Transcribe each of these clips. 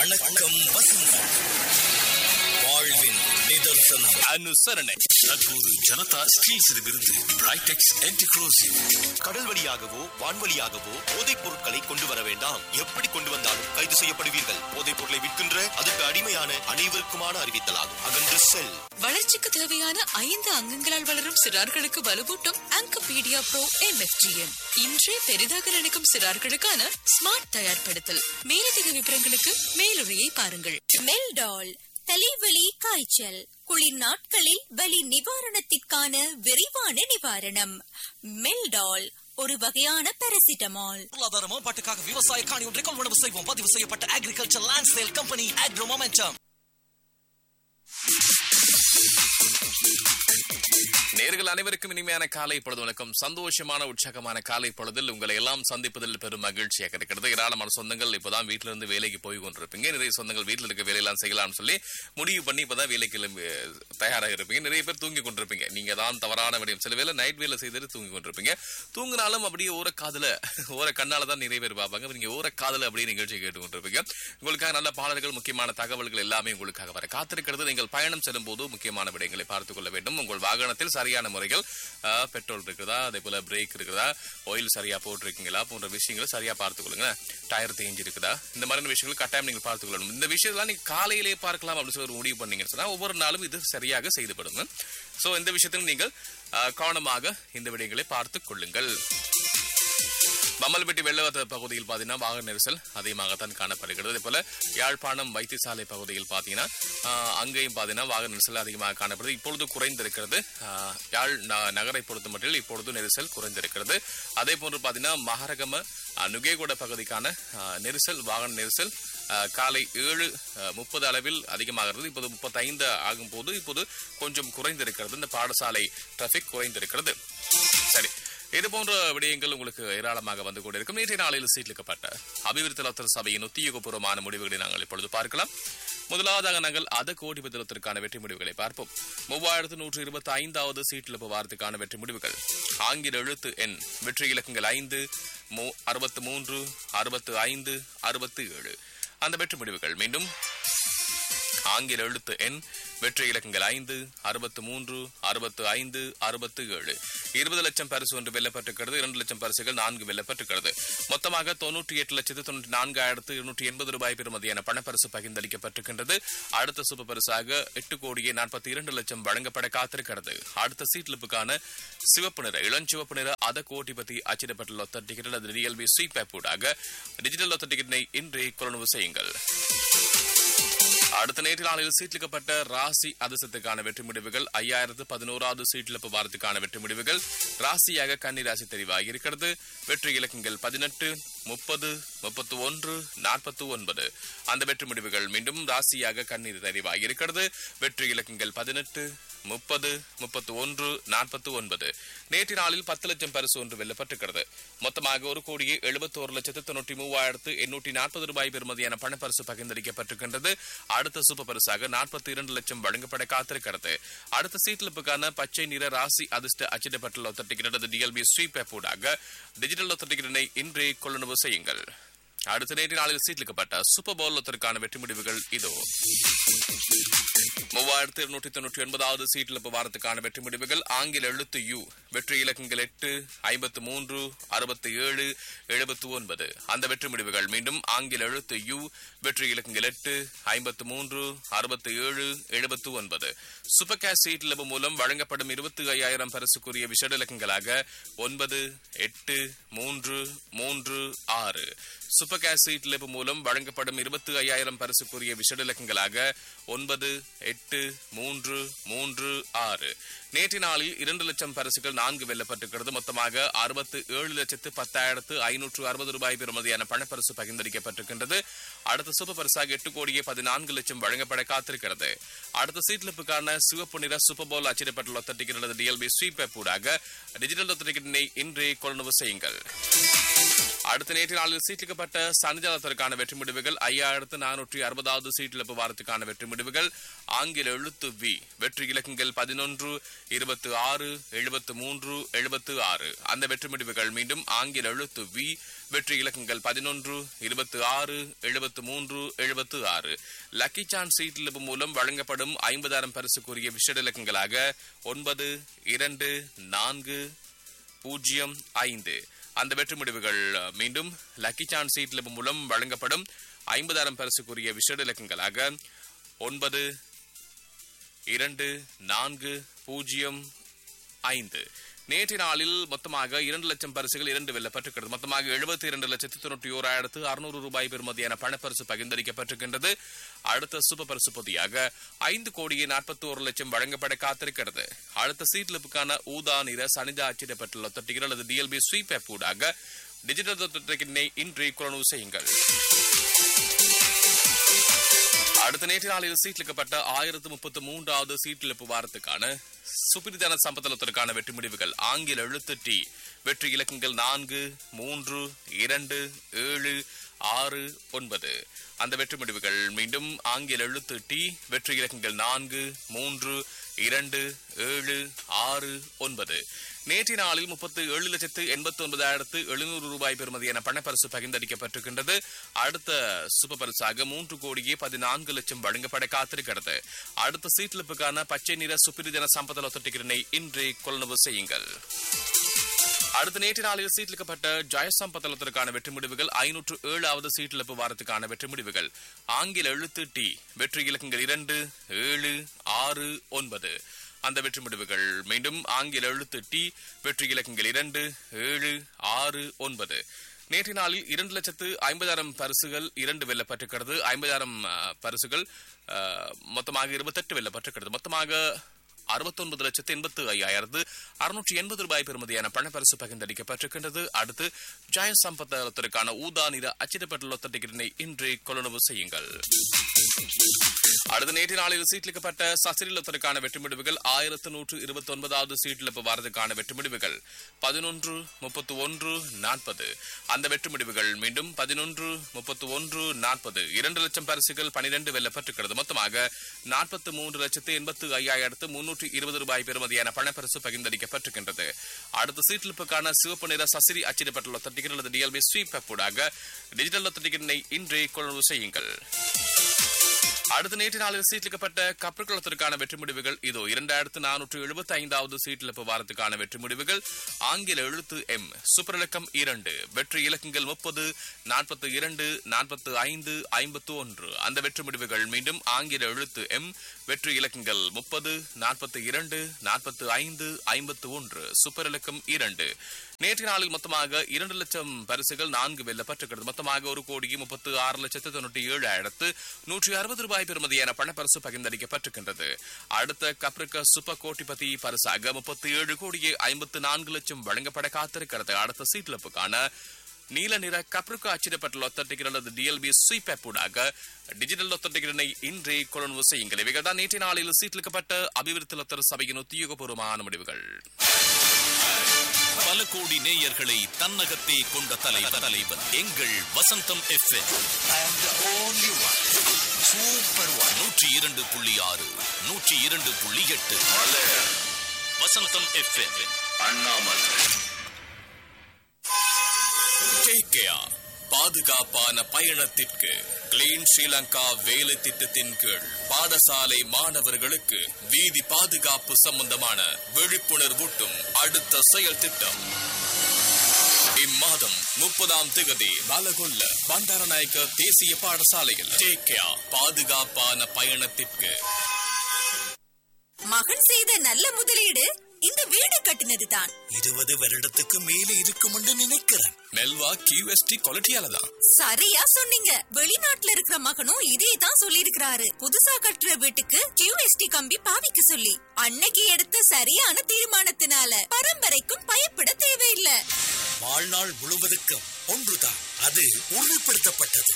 வணக்கம் வசந்தம் வாழ்வின் நிதர்சனம் அனுசரணை தற்போது ஜனதா ஸ்டீல்ஸிடமிருந்து பிரைடெக்ஸ் ஆன்டிக்ரோசிவ் கடல் வழியாகவோ வான்வழியாகவோ போதைப் பொருட்களை கொண்டு வர வேண்டாம் எப்படி கொண்டு வந்தாலும் கைது செய்யப்படுவீர்கள் போதைப் பொருளை விற்கின்ற அதற்கு அடிமையான அனைவருக்குமான அறிவித்தலாகும் அகன்று செல் வளர்ச்சிக்கு தேவையான ஐந்து அங்கங்களால் வளரும் சிறார்களுக்கு வலுவூட்டும் ஆங்கபீடியா ப்ரோ எம்எஃப்டிஎம் இன்றே பெரிதாக நினைக்கும் சிறார்களுக்கான ஸ்மார்ட் தயார்படுத்தல் மேலதிக விவரங்களுக்கு மேலுரையை பாருங்கள் மெல்டால் தலைவலி காய்ச்சல் குளிர் நாட்களில் வலி நிவாரணத்திற்கான விரைவான நிவாரணம் மெல்டால் ஒரு வகையான பாராசிட்டமால் பொருளாதார மேம்பாட்டுக்காக விவசாய காணி ஒன்றை கொள்வனவு செய்வோம் பதிவு செய்யப்பட்ட agriculture land sale company agro momentum நேர்கள் அனைவருக்கும் இனிமையான காலை பொழுது வணக்கம் சந்தோஷமான உற்சாகமான காலை பொழுதில் உங்களை எல்லாம் சந்திப்பதில் பெரும் மகிழ்ச்சியாக இருக்கிறது ஏராளமான சொந்தங்கள் இப்பதான் வீட்டில இருந்து வேலைக்கு போய் கொண்டிருப்பீங்க நிறைய சொந்தங்கள் வீட்டில் இருக்க வேலையெல்லாம் செய்யலாம்னு சொல்லி முடிவு பண்ணி இப்பதான் வேலைக்கு கிளம்பி தயாராக இருப்பீங்க நிறைய பேர் தூங்கி கொண்டிருப்பீங்க நீங்க தான் தவறான விடயம் சில வேலை நைட் வேலை செய்துட்டு தூங்கி கொண்டிருப்பீங்க தூங்கினாலும் அப்படியே ஓர காதுல ஓர கண்ணால தான் நிறைய பேர் பார்ப்பாங்க நீங்க ஓர காதுல அப்படியே நிகழ்ச்சி கேட்டு கொண்டிருப்பீங்க உங்களுக்காக நல்ல பாடல்கள் முக்கியமான தகவல்கள் எல்லாமே உங்களுக்காக வர காத்திருக்கிறது நீங்கள் பயணம் செல்லும் போது முக்கியமான விடயங்களை பார்த்துக் கொள்ள வேண்டும் உங்கள் வாகனத்தில் சரியான முறைகள் ஆ, பெட்ரோல் இருக்குதா அதே போல பிரேக் இருக்குதா ஆயில் சரியா போட்டிருக்கீங்களா போன்ற விஷயங்களை சரியா பார்த்துக் கொள்ளுங்க டயர் தேஞ்சி இருக்குதா இந்த மாதிரியான விஷயங்கள் கட்டாயம் நீங்கள் பார்த்துக் கொள்ளணும் இந்த விஷயத்தெல்லாம் நீங்க காலையிலே பார்க்கலாம் அப்படின்னு சொல்லி ஒரு முடிவு பண்ணீங்கன்னு சொன்னா ஒவ்வொரு நாளும் இது சரியாக செய்துபடும் சோ இந்த விஷயத்தில் நீங்கள் ஆ, கவனமாக இந்த விடயங்களை பார்த்துக் கொள்ளுங்கள் பம்மல்பட்டி வெள்ளவத்த பகுதியில் பார்த்தீங்கன்னா வாகன நெரிசல் அதிகமாகத்தான் காணப்படுகிறது அதே போல யாழ்ப்பாணம் வைத்தியசாலை பகுதியில் பார்த்தீங்கன்னா ஆஹ், அங்கேயும் பார்த்தீங்கன்னா வாகன நெரிசல் அதிகமாக காணப்படுது இப்பொழுது குறைந்திருக்கிறது ஆஹ், யாழ் ந- நகரை பொறுத்த மட்டில் இப்பொழுது நெரிசல் குறைந்திருக்கிறது அதே போன்று பார்த்தீங்கன்னா மகரகம ஆஹ், நுகேகொட பகுதிக்கான ஆஹ், நெரிசல் வாகன நெரிசல் ஆஹ், காலை ஏழு ஆஹ், முப்பது அளவில் அதிகமாகிறது இப்போது முப்பத்தைந்து ஆகும் போது இப்போது கொஞ்சம் குறைந்திருக்கிறது இந்த பாடசாலை டிராபிக் குறைந்திருக்கிறது சரி இது போன்ற விடயங்கள் உங்களுக்கு ஏராளமாக வந்து கொண்டிருக்கும் நேற்றைய நாளில் சீட்லிக்கப்பட்ட அபிவிருத்தி லத்தர் சபையின் உத்தியோகபூர்வமான முடிவுகளை நாங்கள் இப்பொழுது பார்க்கலாம் முதலாவதாக நாங்கள் அத கோடி பத்திரத்திற்கான வெற்றி முடிவுகளை பார்ப்போம் மூவாயிரத்து நூற்று இருபத்தி ஐந்தாவது சீட்டிழப்பு வாரத்துக்கான வெற்றி முடிவுகள் ஆங்கில எழுத்து எண் வெற்றி இலக்கங்கள் ஐந்து அறுபத்து மூன்று அறுபத்து ஐந்து அறுபத்து ஏழு அந்த வெற்றி முடிவுகள் மீண்டும் ஆங்கில எழுத்து எண் வெற்றி இலக்கங்கள் ஐந்து அறுபத்து மூன்று அறுபத்து ஐந்து அறுபத்து ஏழு இருபது லட்சம் பரிசு ஒன்று வெல்லப்பட்டிருக்கிறது இரண்டு லட்சம் பரிசுகள் நான்கு வெல்லப்பட்டிருக்கிறது மொத்தமாக தொன்னூற்றி எட்டு லட்சத்து தொண்ணூற்றி நான்காயிரத்து இருநூற்றி எண்பது ரூபாய் பெறுமதியான பணப்பரிசு பகிர்ந்தளிக்கப்பட்டிருக்கின்றது அடுத்த சூப்பர் பரிசாக எட்டு கோடியே நாற்பத்தி இரண்டு லட்சம் வழங்கப்பட காத்திருக்கிறது அடுத்த சீட்லிப்புக்கான சிவப்பு நிற இளஞ்சிவப்பு நிற அத கோட்டி பத்தி அச்சிடப்பட்ட லொத்த டிக்கெட் அது ரியல்மி ஸ்வீப் ஊடாக டிஜிட்டல் லொத்த டிக்கெட்டினை இன்றே கொள்ளுணவு செய்யுங்கள் அடுத்த நேற்று நாளில் சீட்லிக்கப்பட்ட ராசி அதிர்ஷ்டத்துக்கான வெற்றி முடிவுகள் ஐயாயிரத்து பதினோராவது சீட்டிழப்பு வாரத்துக்கான வெற்றி முடிவுகள் ராசியாக கன்னி ராசி தெரிவாகி இருக்கிறது வெற்றி இலக்கங்கள் பதினெட்டு முப்பது முப்பத்து ஒன்று நாற்பத்தி ஒன்பது அந்த வெற்றி முடிவுகள் மீண்டும் ராசியாக கண்ணீர் தெரிவாகி இருக்கிறது வெற்றி இலக்கங்கள் பதினெட்டு முப்பது முப்பத்து ஒன்று நாற்பத்தி ஒன்பது நேற்று நாளில் பத்து லட்சம் பரிசு ஒன்று வெல்லப்பட்டிருக்கிறது மொத்தமாக ஒரு கோடியே எழுபத்தோரு லட்சத்து தொண்ணூற்றி மூவாயிரத்து எண்ணூற்றி நாற்பது ரூபாய் பெறுமதியான பணப்பரிசு பகிர்ந்தளிக்கப்பட்டிருக்கின்றது அடுத்த சூப்பர் பரிசாக நாற்பத்தி இரண்டு லட்சம் வழங்கப்பட காத்திருக்கிறது அடுத்த சீட்லிப்புக்கான பச்சை நிற ராசி அதிர்ஷ்ட அச்சிடப்பட்ட லொத்த டிக்கெட் டிஎல்பி ஸ்வீப் ஊடாக டிஜிட்டல் லொத்த டிக்கெட்டினை இன்றே கொள்ளுணர்வு செய்யுங்கள் அடுத்த நேற்று நாளில் சீட்லிக்கப்பட்ட சூப்பர் பவுல் லொத்தருக்கான வெற்றி முடிவுகள் இதோ மூவாயிரத்தி இருநூற்றி தொண்ணூற்றி ஒன்பதாவது சீட்டிழப்பு வாரத்துக்கான வெற்றி முடிவுகள் ஆங்கில எழுத்து யு வெற்றி இலக்கங்கள் எட்டு ஐம்பத்து மூன்று அறுபத்தி ஏழு எழுபத்து ஒன்பது அந்த வெற்றி முடிவுகள் மீண்டும் ஆங்கில எழுத்து யு வெற்றி இலக்கங்கள் எட்டு ஐம்பத்து மூன்று அறுபத்தி ஏழு எழுபத்து ஒன்பது சூப்பர் கேஷ் சீட்டிழப்பு மூலம் வழங்கப்படும் இருபத்தி ஐயாயிரம் பரிசுக்குரிய விஷட இலக்கங்களாக ஒன்பது எட்டு மூன்று மூன்று ஆறு சூப்பர் கேஷ் சீட்டிழப்பு மூலம் வழங்கப்படும் இருபத்தி ஐயாயிரம் பரிசுக்குரிய விஷட இலக்கங்களாக ஒன்பது எட்டு மூன்று மூன்று ஆறு நேற்று நாளில் இரண்டு லட்சம் பரிசுகள் நான்கு வெல்லப்பட்டிருக்கிறது மொத்தமாக அறுபத்து ஏழு லட்சத்து பத்தாயிரத்து ஐநூற்று அறுபது ரூபாய் பெறுமதியான பணப்பரிசு பகிர்ந்தளிக்கப்பட்டிருக்கின்றது அடுத்த சூப்பர் பரிசாக எட்டு கோடியே பதினான்கு லட்சம் வழங்கப்பட காத்திருக்கிறது அடுத்த சீட்லிப்புக்கான சிவப்பு நிற சூப்பர் போல் அச்சிடப்பட்ட லொத்த டிக்கெட் அல்லது டிஎல்பி ஸ்வீப் ஊடாக டிஜிட்டல் லொத்த டிக்கெட்டினை இன்றே கொள்ளுணவு செய்யுங்கள் அடுத்த நேற்று நாளில் சீட்டிக்கப்பட்ட சனிஜாலத்திற்கான வெற்றி முடிவுகள் ஐயாயிரத்து நானூற்றி அறுபதாவது சீட்டிழப்பு வாரத்துக்கான வெற்றி முடிவுகள் ஆங்கில எழுத்து வி வெற்றி இலக்கங்கள் பதினொன்று இருபத்தி ஆறு எழுபத்து மூன்று எழுபத்து ஆறு அந்த வெற்றி முடிவுகள் மீண்டும் ஆங்கில எழுத்து வி வெற்றி இலக்கங்கள் பதினொன்று இருபத்தி ஆறு எழுபத்து மூன்று எழுபத்து ஆறு லக்கி சான்ஸ் சீட்டிலிப்பு மூலம் வழங்கப்படும் ஐம்பதாயிரம் பரிசுக்குரிய விஷட இலக்கங்களாக ஒன்பது இரண்டு நான்கு பூஜ்ஜியம் ஐந்து அந்த வெற்றி முடிவுகள் அஹ், மீண்டும் லக்கி சான்ஸ் சீட்லிப்பு மூலம் வழங்கப்படும் ஐம்பதாயிரம் பரிசுக்குரிய விஷட இலக்கங்களாக ஒன்பது இரண்டு நான்கு பூஜ்ஜியம் ஐந்து நேற்றைய நாளில் மொத்தமாக இரண்டு லட்சம் பரிசுகள் இரண்டு வெல்லப்பட்டிருக்கிறது மொத்தமாக எழுபத்தி இரண்டு லட்சத்தி தொண்ணூற்றி ஓராயிரத்து அறுநூறு ரூபாய் பெறுமதியான பணப்பரிசு பகிர்ந்தளிக்கப்பட்டிருக்கின்றது அடுத்த சூப்பர் பரிசு பொதியாக ஐந்து கோடியே நாற்பத்தி ஒரு லட்சம் வழங்கப்பட காத்திருக்கிறது அடுத்த சீட்லிப்புக்கான ஊதா நிற சனிதா அச்சிடப்பட்டுள்ள தொட்டிகள் அல்லது டிஎல்பி ஸ்வீப் ஆப் ஊடாக டிஜிட்டல் தொட்டினை இன்று கொள்ளுணவு செய்யுங்கள் அடுத்த நேற்று நாளில் சீட்லிக்கப்பட்ட ஆயிரத்து முப்பத்து மூன்றாவது சீட்டிழப்பு வாரத்துக்கான சுப்பிரிதான சம்பத்தலத்திற்கான வெற்றி முடிவுகள் ஆங்கில எழுத்து டி வெற்றி இலக்கங்கள் நான்கு மூன்று இரண்டு ஏழு ஆறு ஒன்பது அந்த வெற்றி முடிவுகள் மீண்டும் ஆங்கில எழுத்து டி வெற்றி இலக்கங்கள் நான்கு மூன்று இரண்டு ஏழு ஆறு ஒன்பது நேற்றைய நாளில் முப்பத்து ஏழு லட்சத்து எண்பத்தி ஒன்பதாயிரத்து எழுநூறு ரூபாய் பெறுமதியான பணப்பரிசு பகிர்ந்தளிக்கப்பட்டிருக்கின்றது அடுத்த சூப்பர் பரிசாக மூன்று கோடியே பதினான்கு லட்சம் வழங்கப்பட காத்திருக்கிறது அடுத்த சீட்லிப்புக்கான பச்சை நிற சுப்பிரிதன சம்பதல தொட்டிக்கிறனை இன்றே கொள்ளுணவு செய்யுங்கள் அடுத்த நேற்று நாளில் சீட்லிக்கப்பட்ட ஜெயசம்பதலத்திற்கான வெற்றி முடிவுகள் ஐநூற்று ஏழாவது சீட்டிழப்பு வாரத்துக்கான வெற்றி முடிவுகள் ஆங்கில எழுத்து டி வெற்றி இலக்கங்கள் இரண்டு ஏழு ஆறு ஒன்பது அந்த வெற்றி முடிவுகள் மீண்டும் ஆங்கில எழுத்து டி வெற்றி இலக்கங்கள் இரண்டு ஏழு ஆறு ஒன்பது நேற்று நாளில் இரண்டு லட்சத்து ஐம்பதாயிரம் பரிசுகள் இரண்டு வெல்லப்பட்டிருக்கிறது ஐம்பதாயிரம் அஹ், பரிசுகள் அஹ், மொத்தமாக இருபத்தெட்டு வெல்லப்பட்டிருக்கிறது மொத்தமாக அறுபத்தொன்பது லட்சத்து எண்பத்து ஐயாயிரத்து அறுநூற்றி எண்பது ரூபாய் பெறுமதியான பணப்பரிசு பகிர்ந்தளிக்கப்பட்டிருக்கின்றது அடுத்து ஜாயன் சம்பத்திற்கான ஊதா நிற அச்சிடப்பட்டுள்ள டிக்கெட்டினை இன்று கொள்ளுணவு செய்யுங்கள் அடுத்த நேற்று நாளில் சீட்லிக்கப்பட்ட சசிரிலத்திற்கான வெற்றி முடிவுகள் ஆயிரத்து நூற்று இருபத்தி ஒன்பதாவது சீட்டிழப்பு வாரத்துக்கான வெற்றி முடிவுகள் பதினொன்று முப்பத்து ஒன்று நாற்பது அந்த வெற்றி முடிவுகள் மீண்டும் பதினொன்று முப்பத்து ஒன்று நாற்பது இரண்டு லட்சம் பரிசுகள் பனிரெண்டு வெல்லப்பட்டிருக்கிறது மொத்தமாக நாற்பத்தி மூன்று லட்சத்து எண்பத்து ஐயாயிரத்து முன்னூற்றி இருபது ரூபாய் பெறுமதியான பணப்பரிசு பகிர்ந்தளிக்கப்பட்டிருக்கின்றது அடுத்த சீட்டிழப்புக்கான சிவப்பு நிற சசிரி அச்சிடப்பட்டுள்ள தட்டிகள் அல்லது டிஎல்பி ஸ்வீப் ஊடாக டிஜிட்டல் தட்டிகளை இன்றே கொள்ளுணர்வு செய்யுங்கள் அடுத்த நேற்று நாளில் சீட்லிக்கப்பட்ட கப்பற்குளத்திற்கான வெற்றி முடிவுகள் இதோ இரண்டாயிரத்து நானூற்று எழுபத்தி ஐந்தாவது சீட்டிழப்பு வாரத்துக்கான வெற்றி முடிவுகள் ஆங்கில எழுத்து எம் சூப்பர் இலக்கம் இரண்டு வெற்றி இலக்கங்கள் முப்பது நாற்பத்தி இரண்டு நாற்பத்தி ஐந்து ஐம்பத்து ஒன்று அந்த வெற்றி முடிவுகள் மீண்டும் ஆங்கில எழுத்து எம் வெற்றி இலக்கங்கள் முப்பது நாற்பத்தி இரண்டு நாற்பத்தி ஐந்து ஐம்பத்து ஒன்று சூப்பர் இலக்கம் இரண்டு நேற்று நாளில் மொத்தமாக இரண்டு லட்சம் பரிசுகள் நான்கு வெல்லப்பட்டிருக்கிறது மொத்தமாக ஒரு கோடியே முப்பத்து ஆறு லட்சத்து தொண்ணூற்றி ஏழாயிரத்து நூற்றி அறுபது ரூபாய் பெறுமதியான பணப்பரிசு பகிர்ந்தளிக்கப்பட்டிருக்கின்றது அடுத்த கப்ரிக்க சூப்பர் கோட்டிபதி பரிசாக முப்பத்தி ஏழு கோடியே ஐம்பத்து நான்கு லட்சம் வழங்கப்பட காத்திருக்கிறது அடுத்த சீட்லப்புக்கான நீல நிற கப்ருக்கு அச்சிடப்பட்ட லொத்தட்டிகள் அல்லது டிஎல்பி ஸ்வீப் ஊடாக டிஜிட்டல் லொத்தட்டிகளை இன்றே கொள்ளுணர்வு செய்யுங்கள் இவைகள் தான் நேற்றைய நாளில் சீட்லிக்கப்பட்ட அபிவிருத்தி லொத்தர் சபையின் உத்தியோகபூர்வமான முடிவுகள் பல கோடி நேயர்களை தன்னகத்தே கொண்ட தலைவர் தலைவர் எங்கள் வசந்தம் எஃப் சூப்பர் ஒன் நூற்றி இரண்டு புள்ளி ஆறு நூற்றி இரண்டு புள்ளி எட்டு வசந்தம் எஃப் கேகேஆர் பாதுகாப்பான பயணத்திற்கு கிளீன் ஸ்ரீலங்கா வேலை திட்டத்தின் கீழ் பாடசாலை மாணவர்களுக்கு வீதி பாதுகாப்பு சம்பந்தமான விழிப்புணர்வூட்டும் அடுத்த செயல் திட்டம் இம்மாதம் முப்பதாம் திகதி பலகொல்ல பண்டாரநாயக்க தேசிய பாடசாலையில் கேகேஆர் பாதுகாப்பான பயணத்திற்கு மகன் செய்த நல்ல முதலீடு இந்த வீடு கட்டினதுதான் இருபது வருடத்துக்கு மேலே இருக்கும் என்று நினைக்கிறேன் மெல்வா கியூஎஸ்டி குவாலிட்டியால தான் சரியா சொன்னீங்க வெளிநாட்டுல இருக்கிற மகனும் இதே தான் சொல்லியிருக்கிறாரு புதுசா கட்டுற வீட்டுக்கு கியூஎஸ்டி கம்பி பாவிக்க சொல்லி அன்னைக்கு எடுத்த சரியான தீர்மானத்தினால பரம்பரைக்கும் பயப்பட தேவையில்ல வாழ்நாள் முழுவதுக்கும் ஒன்றுதான் அது உறுதிப்படுத்தப்பட்டது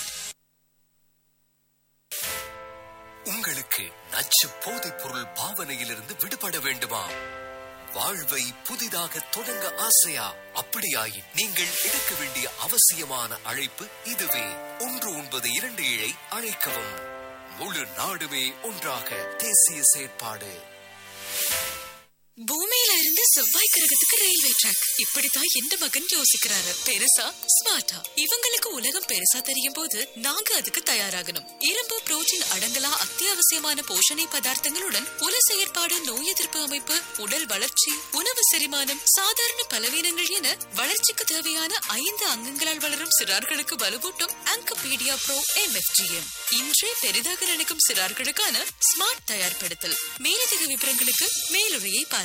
உங்களுக்கு நச்சு போதைப் பொருள் பாவனையிலிருந்து விடுபட வேண்டுமா வாழ்வை புதிதாக தொடங்க ஆசையா அப்படியாயின் நீங்கள் எடுக்க வேண்டிய அவசியமான அழைப்பு இதுவே ஒன்று ஒன்பது இரண்டு ஏழை அழைக்கவும் முழு நாடுமே ஒன்றாக தேசிய செயற்பாடு பூமியில இருந்து செவ்வாய் கிரகத்துக்கு ரயில்வே ட்ராக் இப்படித்தான் எந்த மகன் யோசிக்கிறாரு பெருசா ஸ்மார்ட்டா இவங்களுக்கு உலகம் பெருசா தெரியும் போது நாங்க அதுக்கு தயாராகணும் இரும்பு புரோட்டீன் அடங்கலா அத்தியாவசியமான போஷணை பதார்த்தங்களுடன் உல செயற்பாடு நோய் எதிர்ப்பு அமைப்பு உடல் வளர்ச்சி உணவு செரிமானம் சாதாரண பலவீனங்கள் என வளர்ச்சிக்கு தேவையான ஐந்து அங்கங்களால் வளரும் சிறார்களுக்கு வலுவூட்டும் ஆங்கபீடியா ப்ரோ எம்எஃப்ஜிஎம் இன்றே பெரிதாக நினைக்கும் சிறார்களுக்கான ஸ்மார்ட் தயார்படுத்தல் மேலதிக விவரங்களுக்கு மேலுரையை பாருங்கள்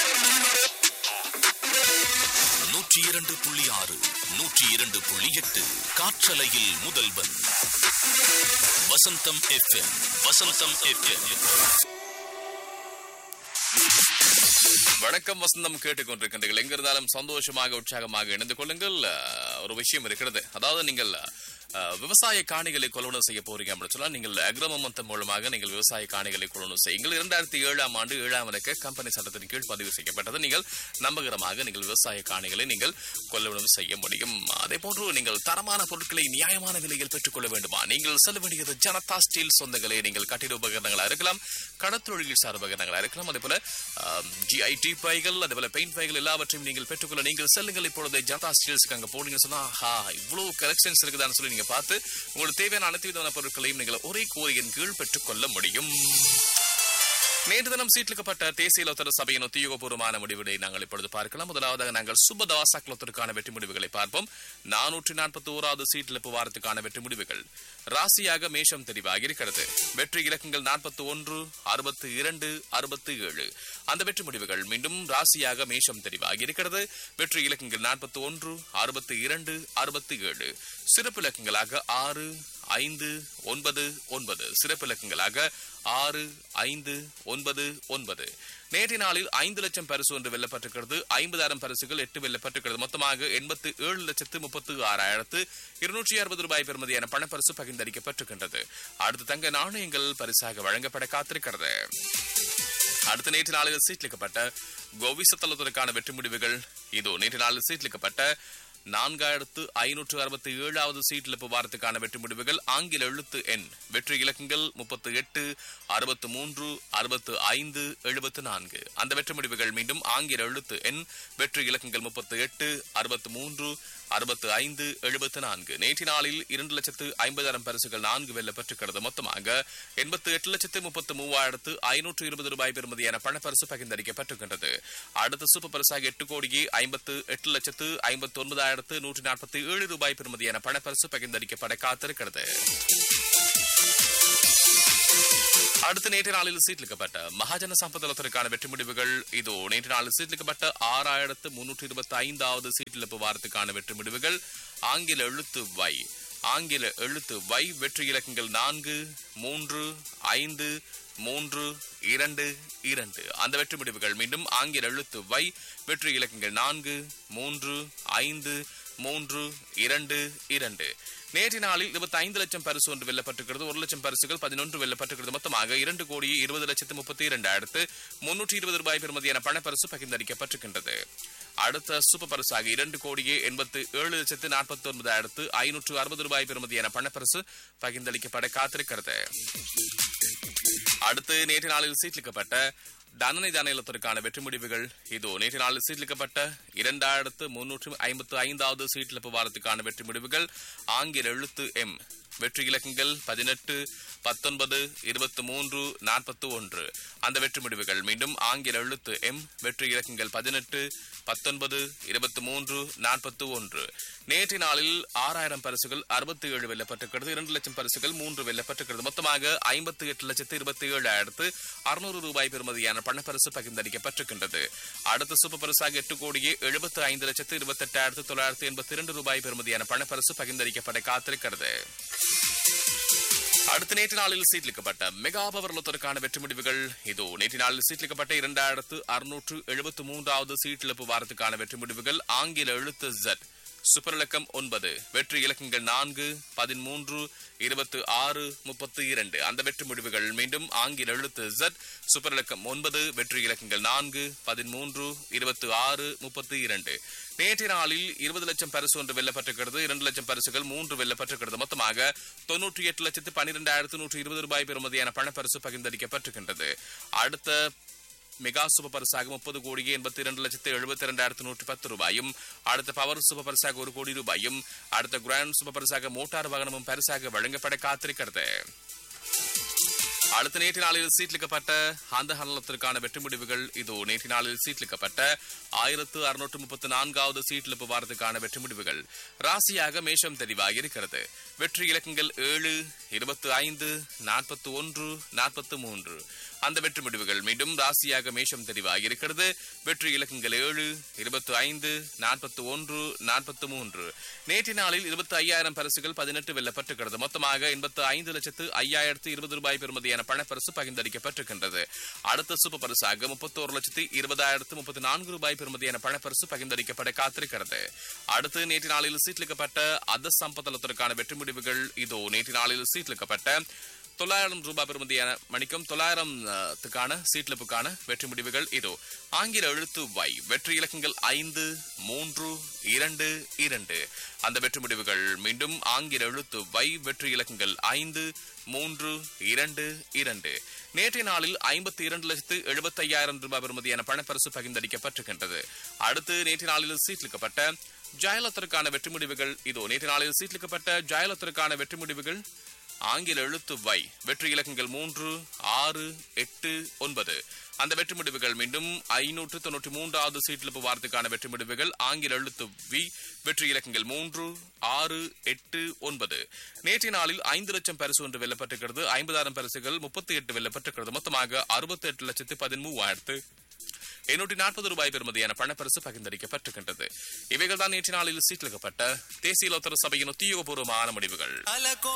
நூற்றி இரண்டு புள்ளி ஆறு நூற்றி இரண்டு புள்ளி எட்டு காற்றலையில் முதல்வன் வசந்தம் எஃப்எம் வசந்தம் எஃப்எம் வணக்கம் வசந்தம் கேட்டுக்கொண்டிருக்கின்றீர்கள் எங்க இருந்தாலும் சந்தோஷமாக உற்சாகமாக இணைந்து கொள்ளுங்கள் அஹ், ஒரு விஷயம் இருக்கிறது அதாவது நீங்கள் அஹ், விவசாய காணிகளை கொள்வனவு செய்ய போறீங்க அப்படின்னு சொன்னா நீங்கள் அக்ரமமந்தம் மூலமாக நீங்கள் விவசாய காணிகளை கொள்வனவு செய்யுங்கள் இரண்டாயிரத்தி ஏழாம் ஆண்டு ஏழாம் இலக்க கம்பெனி சட்டத்தின் கீழ் பதிவு செய்யப்பட்டது நீங்கள் நம்பகரமாக நீங்கள் விவசாய காணிகளை நீங்கள் கொள்வனவு செய்ய முடியும் அதே போன்று நீங்கள் தரமான பொருட்களை நியாயமான விலையில் பெற்றுக்கொள்ள வேண்டுமா நீங்கள் செல்ல வேண்டியது ஜனதா ஸ்டீல் சொந்தங்களே நீங்கள் கட்டிட உபகரணங்களா இருக்கலாம் கடத்தொழில் சார் உபகரணங்களா இருக்கலாம் அதே போல ஜிஐடி பைகள் அதே போல பெயிண்ட் பைகள் எல்லாவற்றையும் நீங்கள் பெற்றுக்கொள்ள நீங்கள் செல்லுங்கள் இப்பொழுது ஜனதா ஸ்டீல்ஸுக்கு அங்க போனீங்க சொன்னா ஆஹா இவ்வளவு கலெக்ஷன்ஸ் இருக்குதான்னு சொல்லி நீங்க பார்த்து உங்களுக்கு தேவையான அனைத்து விதமான பொருட்களையும் நீங்கள் ஒரே கோரியின் கீழ் பெற்றுக்கொள்ள முடியும் நேற்று தினம் சீட்லிக்கப்பட்ட தேசிய லோத்தர சபையின் உத்தியோகபூர்வமான முடிவுகளை நாங்கள் இப்பொழுது பார்க்கலாம் முதலாவதாக நாங்கள் சுபதாசக் லோத்தருக்கான வெற்றி முடிவுகளை பார்ப்போம் நானூற்றி நாற்பத்தி ஓராவது சீட்டிழப்பு வாரத்துக்கான வெற்றி முடிவுகள் ராசியாக மேஷம் தெரிவாகி இருக்கிறது வெற்றி இலக்கங்கள் நாற்பத்தி ஒன்று அறுபத்தி இரண்டு அறுபத்தி ஏழு அந்த வெற்றி முடிவுகள் மீண்டும் ராசியாக மேஷம் தெரிவாகி இருக்கிறது வெற்றி இலக்கங்கள் நாற்பத்தி ஒன்று அறுபத்தி இரண்டு அறுபத்தி ஏழு சிறப்பு இலக்கங்களாக ஆறு ஐந்து ஒன்பது ஒன்பது சிறப்பு இலக்கங்களாக ஆறு ஐந்து ஒன்பது ஒன்பது நேற்றைய நாளில் ஐந்து லட்சம் பரிசு ஒன்று வெல்லப்பட்டிருக்கிறது ஐம்பதாயிரம் பரிசுகள் எட்டு வெல்லப்பட்டிருக்கிறது மொத்தமாக எண்பத்து ஏழு லட்சத்து முப்பத்து ஆறாயிரத்து இருநூற்றி அறுபது ரூபாய் பெறுமதியான பணப்பரிசு பகிர்ந்தளிக்கப்பட்டிருக்கின்றது அடுத்து தங்க நாணயங்கள் பரிசாக வழங்கப்பட காத்திருக்கிறது அடுத்த நேற்று நாளில் சீட்லிக்கப்பட்ட கோவிசத்தலத்திற்கான வெற்றி முடிவுகள் இதோ நேற்று நாளில் சீட்லிக்கப்பட்ட நான்காயிரத்து ஐநூற்று அறுபத்தி ஏழாவது சீட்டிழப்பு வாரத்துக்கான வெற்றி முடிவுகள் ஆங்கில எழுத்து எண் வெற்றி இலக்கங்கள் முப்பத்து எட்டு அறுபத்து மூன்று அறுபத்து ஐந்து எழுபத்து நான்கு அந்த வெற்றி முடிவுகள் மீண்டும் ஆங்கில எழுத்து எண் வெற்றி இலக்கங்கள் முப்பத்து எட்டு அறுபத்து மூன்று அறுபத்து ஐந்து எழுபத்து நான்கு நேற்று நாளில் இரண்டு லட்சத்து ஐம்பதாயிரம் பரிசுகள் நான்கு வெல்லப்பட்டிருக்கிறது மொத்தமாக எண்பத்து எட்டு லட்சத்து முப்பத்து மூவாயிரத்து ஐநூற்று இருபது ரூபாய் பெறுமதியான பணப்பரிசு பகிர்ந்தளிக்கப்பட்டிருக்கின்றது அடுத்த சூப்பர் பரிசாக எட்டு கோடியே ஐம்பத்து எட்டு லட்சத்து ஐம்பத்து ஒன்பதாயிரத்து நூற்றி நாற்பத்தி ஏழு ரூபாய் பெறுமதியான பணப்பரிசு பகிர்ந்தளிக்கப்பட காத்திருக்கிறது அடுத்த நேற்று நாளில் சீட்லிக்கப்பட்ட மகாஜன சம்பதத்திற்கான வெற்றி முடிவுகள் இதோ நேற்று நாளில் சீட்லிக்கப்பட்ட ஆறாயிரத்து முன்னூற்றி இருபத்தி ஐந்தாவது சீட்டிழப்பு வாரத்துக்கான வெற்றி முடிவுகள் ஆங்கில எழுத்து வை ஆங்கில எழுத்து வை வெற்றி இலக்கங்கள் நான்கு மூன்று ஐந்து மூன்று இரண்டு இரண்டு அந்த வெற்றி முடிவுகள் மீண்டும் ஆங்கில எழுத்து வை வெற்றி இலக்கங்கள் நான்கு மூன்று ஐந்து மூன்று இரண்டு இரண்டு நேற்று நாளில் இருபத்தி ஐந்து லட்சம் பரிசு ஒன்று வெல்லப்பட்டிருக்கிறது ஒரு லட்சம் பரிசுகள் பதினொன்று வெல்லப்பட்டிருக்கிறது மொத்தமாக இரண்டு கோடி இருபது லட்சத்து முப்பத்தி இரண்டாயிரத்து முன்னூற்றி இருபது ரூபாய் பெறுமதியான பணப்பரிசு பகிர்ந்தளிக்கப்பட்டிருக்கின்றது அடுத்த சூப்பர் பரிசாக இரண்டு கோடியே எண்பத்து ஏழு லட்சத்து நாற்பத்தி ஒன்பதாயிரத்து ஐநூற்று அறுபது ரூபாய் பெறுமதியான பணப்பரிசு பகிர்ந்தளிக்கப்பட காத்திருக்கிறது அடுத்து நேற்று நாளில் சீட்லிக்கப்பட்ட தனனை தானியத்திற்கான வெற்றி முடிவுகள் இதோ நேற்று நாளில் சீட்லிக்கப்பட்ட இரண்டாயிரத்து முன்னூற்று ஐம்பத்து ஐந்தாவது சீட்டிழப்பு வாரத்துக்கான வெற்றி முடிவுகள் ஆங்கில எழுத்து எம் வெற்றி இலக்கங்கள் பதினெட்டு பத்தொன்பது இருபத்தி மூன்று நாற்பத்தி ஒன்று அந்த வெற்றி முடிவுகள் மீண்டும் ஆங்கில எழுத்து எம் வெற்றி இலக்கங்கள் பதினெட்டு பத்தொன்பது இருபத்தி மூன்று நாற்பத்தி ஒன்று நேற்று நாளில் ஆறாயிரம் பரிசுகள் அறுபத்தி ஏழு வெல்லப்பட்டிருக்கிறது இரண்டு லட்சம் பரிசுகள் மூன்று வெல்லப்பட்டிருக்கிறது மொத்தமாக ஐம்பத்தி எட்டு லட்சத்து இருபத்தி ஏழாயிரத்து அறுநூறு ரூபாய் பெறுமதியான பணப்பரிசு பகிர்ந்தளிக்கப்பட்டிருக்கின்றது அடுத்த சூப்பர் பரிசாக எட்டு கோடியே எழுபத்தி ஐந்து லட்சத்து இருபத்தி எட்டாயிரத்து தொள்ளாயிரத்து எண்பத்தி இரண்டு ரூபாய் பெறுமதியான பணப்பரிசு பகிர்ந்தளிக்கப்பட காத்திருக்கிறது அடுத்த நேற்று நாளில் சீட்லிக்கப்பட்ட மெகா பவர் லொத்தருக்கான வெற்றி முடிவுகள் இதோ நேற்று நாளில் சீட்லிக்கப்பட்ட இரண்டாயிரத்து அறுநூற்று எழுபத்து மூன்றாவது சீட்டிழப்பு வாரத்துக்கான வெற்றி முடிவுகள் ஆங்கில எழுத்து ஜெட் சூப்பர் இலக்கம் ஒன்பது வெற்றி இலக்கங்கள் நான்கு பதிமூன்று இருபத்து ஆறு முப்பத்தி இரண்டு அந்த வெற்றி முடிவுகள் மீண்டும் ஆங்கில எழுத்து ஜெட் சூப்பர் இலக்கம் ஒன்பது வெற்றி இலக்கங்கள் நான்கு பதிமூன்று இருபத்து ஆறு முப்பத்தி இரண்டு நேற்றைய நாளில் இருபது லட்சம் பரிசு ஒன்று வெல்லப்பட்டிருக்கிறது இரண்டு லட்சம் பரிசுகள் மூன்று வெல்லப்பட்டிருக்கிறது மொத்தமாக தொன்னூற்றி எட்டு லட்சத்து பன்னிரெண்டாயிரத்து நூற்றி இருபது ரூபாய் பெறுமதியான பணப்பரிசு பகிர்ந்தளிக்கப்பட்டிருக்கின்றது அடுத்த மெகா சூப்பர் பரிசாக முப்பது கோடியே எண்பத்தி இரண்டு லட்சத்து எழுபத்தி இரண்டாயிரத்து நூற்றி பத்து ரூபாயும் அடுத்த பவர் சூப்பர் பரிசாக ஒரு கோடி ரூபாயும் அடுத்த கிராண்ட் சூப்பர் பரிசாக மோட்டார் வாகனமும் பரிசாக வழங்கப்பட காத்திருக்கிறது அடுத்த நேற்று நாளில் சீட்லிக்கப்பட்ட அந்த ஹனலத்திற்கான வெற்றி முடிவுகள் இதோ நேற்று நாளில் சீட்லிக்கப்பட்ட ஆயிரத்து அறுநூற்று முப்பத்தி நான்காவது சீட்லிப்பு வாரத்துக்கான வெற்றி முடிவுகள் ராசியாக மேஷம் தெரிவாக இருக்கிறது வெற்றி இலக்கங்கள் ஏழு இருபத்தி ஐந்து நாற்பத்தி ஒன்று நாற்பத்தி மூன்று அந்த வெற்றி முடிவுகள் மீண்டும் ராசியாக மேஷம் தெரிவாக இருக்கிறது வெற்றி இலக்கங்கள் ஏழு இருபத்தி ஐந்து நாற்பத்தி ஒன்று நாற்பத்தி மூன்று நேற்று நாளில் இருபத்தி ஐயாயிரம் பரிசுகள் பதினெட்டு வெல்லப்பட்டிருக்கிறது மொத்தமாக எண்பத்து ஐந்து லட்சத்து ஐயாயிரத்து இருபது ரூபாய் பெறுமதியான பணப்பரிசு பகிர்ந்தளிக்கப்பட்டிருக்கின்றது அடுத்த சூப்பர் பரிசாக முப்பத்தோரு லட்சத்து இருபதாயிரத்து முப்பத்தி நான்கு ரூபாய் பெறுமதியான பணப்பரிசு பகிர்ந்தளிக்கப்பட காத்திருக்கிறது அடுத்து நேற்று நாளில் சீட்லிக்கப்பட்ட அத சம்பத்தலத்திற்கான வெற்றி முடிவுகள் இதோ நேற்று நாளில் சீட்லிக்கப்பட்ட தொள்ளாயிரம் ரூபாய் பெறுமதியான மணிக்கும் தொள்ளாயிரத்துக்கான சீட்லிப்புக்கான வெற்றி முடிவுகள் இதோ ஆங்கில எழுத்து வை வெற்றி இலக்கங்கள் ஐந்து மூன்று இரண்டு இரண்டு அந்த வெற்றி முடிவுகள் மீண்டும் ஆங்கில எழுத்து வை வெற்றி இலக்கங்கள் ஐந்து மூன்று இரண்டு இரண்டு நேற்றைய நாளில் ஐம்பத்தி இரண்டு லட்சத்து எழுபத்தி ஐயாயிரம் ரூபாய் பெறுமதியான பணப்பரிசு பகிர்ந்தளிக்கப்பட்டிருக்கின்றது அடுத்து நேற்றைய நாளில் சீட்லிக்கப்பட்ட ஜாயலத்திற்கான வெற்றி முடிவுகள் இதோ நேற்று நாளில் சீட்லிக்கப்பட்ட ஜாயலத்திற்கான வெற்றி முடிவுகள் ஆங்கில எழுத்து வை வெற்றி இலக்கங்கள் மூன்று ஆறு எட்டு ஒன்பது அந்த வெற்றி முடிவுகள் மீண்டும் ஐநூற்று தொன்னூற்றி மூன்றாவது சீட்டிழப்பு வாரத்துக்கான வெற்றி முடிவுகள் ஆங்கில எழுத்து வி வெற்றி இலக்கங்கள் மூன்று ஆறு எட்டு ஒன்பது நேற்றைய நாளில் ஐந்து லட்சம் பரிசு ஒன்று வெல்லப்பட்டிருக்கிறது ஐம்பதாயிரம் பரிசுகள் முப்பத்தி எட்டு வெல்லப்பட்டிருக்கிறது மொத்தமாக அறுபத்தி எட்டு லட்சத்து பதிமூவாயிரத்து எண்ணூற்றி நாற்பது ரூபாய் பெறுமதியான பணப்பரிசு பகிர்ந்தளிக்கப்பட்டிருக்கின்றது இவைகள் தான் நேற்று நாளில் சீட்டிலிக்கப்பட்ட தேசிய லோத்தர சபையின் உத்தியோகபூர்வமான முடிவுகள் அலகோ